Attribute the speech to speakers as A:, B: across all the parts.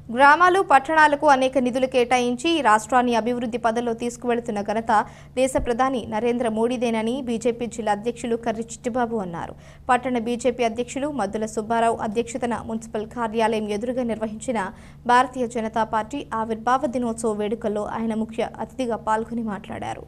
A: గ్రామాలు పట్టణాలకు అనేక నిధులు కేటాయించి ఈ రాష్ట్రాన్ని అభివృద్ధి పదంలో తీసుకువెళుతున్న ఘనత దేశ ప్రధాని నరేంద్ర మోడీదేనని బీజేపీ జిల్లా అధ్యక్షులు కర్రి చిట్టిబాబు అన్నారు పట్టణ బీజేపీ అధ్యక్షులు మద్దుల సుబ్బారావు అధ్యక్షతన మున్సిపల్ కార్యాలయం ఎదురుగా నిర్వహించిన భారతీయ జనతా పార్టీ ఆవిర్భావ దినోత్సవ వేడుకల్లో ఆయన ముఖ్య అతిథిగా పాల్గొని మాట్లాడారు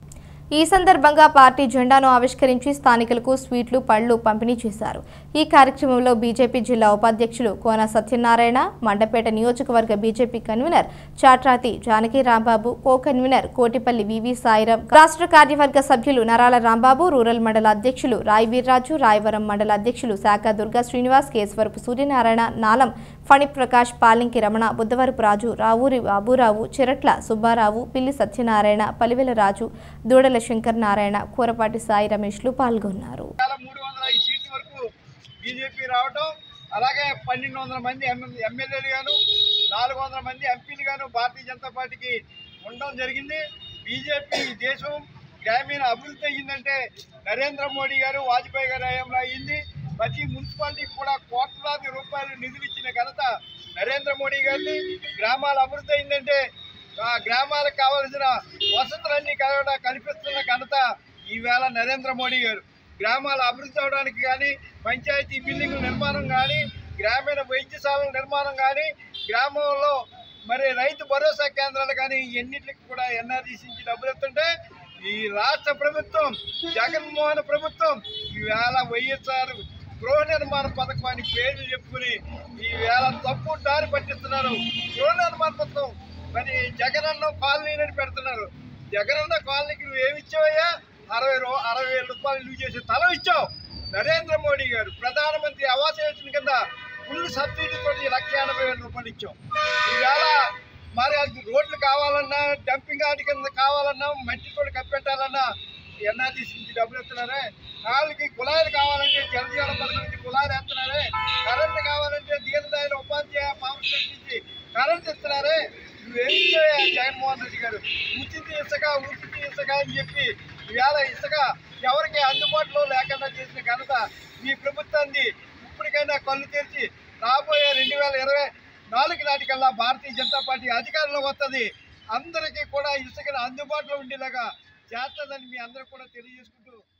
A: ఈ సందర్భంగా పార్టీ జెండాను ఆవిష్కరించి స్థానికులకు స్వీట్లు పళ్లు పంపిణీ చేశారు ఈ కార్యక్రమంలో బీజేపీ జిల్లా ఉపాధ్యక్షులు కోన సత్యనారాయణ మండపేట నియోజకవర్గ BJP convener Chatrathi Janaki Rambabu co convener Kotipalli VV Sairam రాష్ట్ర కార్యవర్గ సభ్యులు నరాల రాంబాబు రూరల్ మండల అధ్యక్షులు రాయ్ వీర్రాజు రాయవరం మండల అధ్యక్షులు శాఖ దుర్గా శ్రీనివాస్ కేశవరపు సూర్యనారాయణ నాలం ఫణిప్రకాష్ పాలింకి రమణ బుద్ధవరపు రాజు రావూరి బాబురావు చిరట్ల సుబ్బారావు పిల్లి సత్యనారాయణ పలివెల రాజు దూడల శంకర్ నారాయణ కూరపాటి సాయి రమేష్లు పాల్గొన్నారు
B: వేల మూడు వందల ఐదు సీట్ల వరకు బీజేపీ రావటం అలాగే పన్నెండు వందల మంది ఎమ్మెల్యేలు గాను నాలుగు వందల మంది ఎంపీలు గాను భారతీయ జనతా పార్టీకి ఉండడం జరిగింది బీజేపీ ఈ దేశం గ్రామీణ అభివృద్ధి అయ్యిందంటే నరేంద్ర మోడీ గారు వాజ్పేయి గారి హయాంలో అయ్యింది ప్రతి మున్సిపాలిటీకి కూడా కోట్లాది రూపాయలు నిధులు ఇచ్చిన ఘనత నరేంద్ర మోడీ గారిని గ్రామాల అభివృద్ధి అయిందంటే ఆ గ్రామాలకు కావలసిన వసతులన్నీ కలగడ కల్పిస్తున్న ఘనత ఈవేళ నరేంద్ర మోడీ గారు గ్రామాల అభివృద్ధి అవడానికి కానీ పంచాయతీ బిల్డింగ్ల నిర్మాణం కానీ గ్రామీణ వైద్యశాలల నిర్మాణం కానీ గ్రామంలో మరి రైతు భరోసా కేంద్రాలు కానీ ఎన్నిటికి కూడా ఎన్ఆర్జీసీ నుంచి డబ్బులు ఎత్తుంటే ఈ రాష్ట్ర ప్రభుత్వం జగన్మోహన్ ప్రభుత్వం ఈవేళ వైఎస్ఆర్ గృహ నిర్మాణ పథకం అని పేర్లు చెప్పుకుని ఈవేళ తప్పు దారి పట్టిస్తున్నారు గృహ నిర్మాణ పథకం మరి జగనన్న కాలనీ పెడుతున్నారు జగనన్న కాలనీకి నువ్వు ఏమి ఇచ్చావయ్యా అరవై రూ అరవై వేల రూపాయలు నువ్వు చేసి తల ఇచ్చావు నరేంద్ర మోడీ గారు ప్రధానమంత్రి ఆవాస్ యోజన కింద ఫుల్ సబ్సిడీతో లక్ష ఎనభై వేల రూపాయలు ఇచ్చాం ఈవేళ మరి అది రోడ్లు కావాలన్నా డంపింగ్ యార్డ్ కింద కావాలన్నా మట్టితో కప్పెట్టాలన్నా ఎన్ఆర్టీసీ నుంచి డబ్బులు ఎత్తున్నారే వాళ్ళకి కుళాయిలు కావాలంటే జలజీవన పథకం నుంచి కుళాయిలు ఎత్తున్నారే కరెంట్ కావాలంటే దీనదయాల ఉపాధ్యాయ పవర్ స్టేషన్ నుంచి కరెంట్ ఇస్తున్నారే నువ్వేం చేయా జగన్మోహన్ రెడ్డి గారు ఉచిత ఇసుక ఉచిత ఇసుక అని చెప్పి ఇవాళ ఇసుక ఎవరికి అందుబాటులో లేకుండా చేసిన ఘనత మీ ప్రభుత్వాన్ని ఇప్పటికైనా కళ్ళు తెరిచి రాబోయే రెండు వేల ఇరవై నాలుగు నాటికల్లా భారతీయ జనతా పార్టీ అధికారంలోకి వస్తుంది అందరికీ కూడా ఇసుకను అందుబాటులో ఉండేలాగా చేస్తుందని మీ అందరూ కూడా తెలియజేసుకుంటూ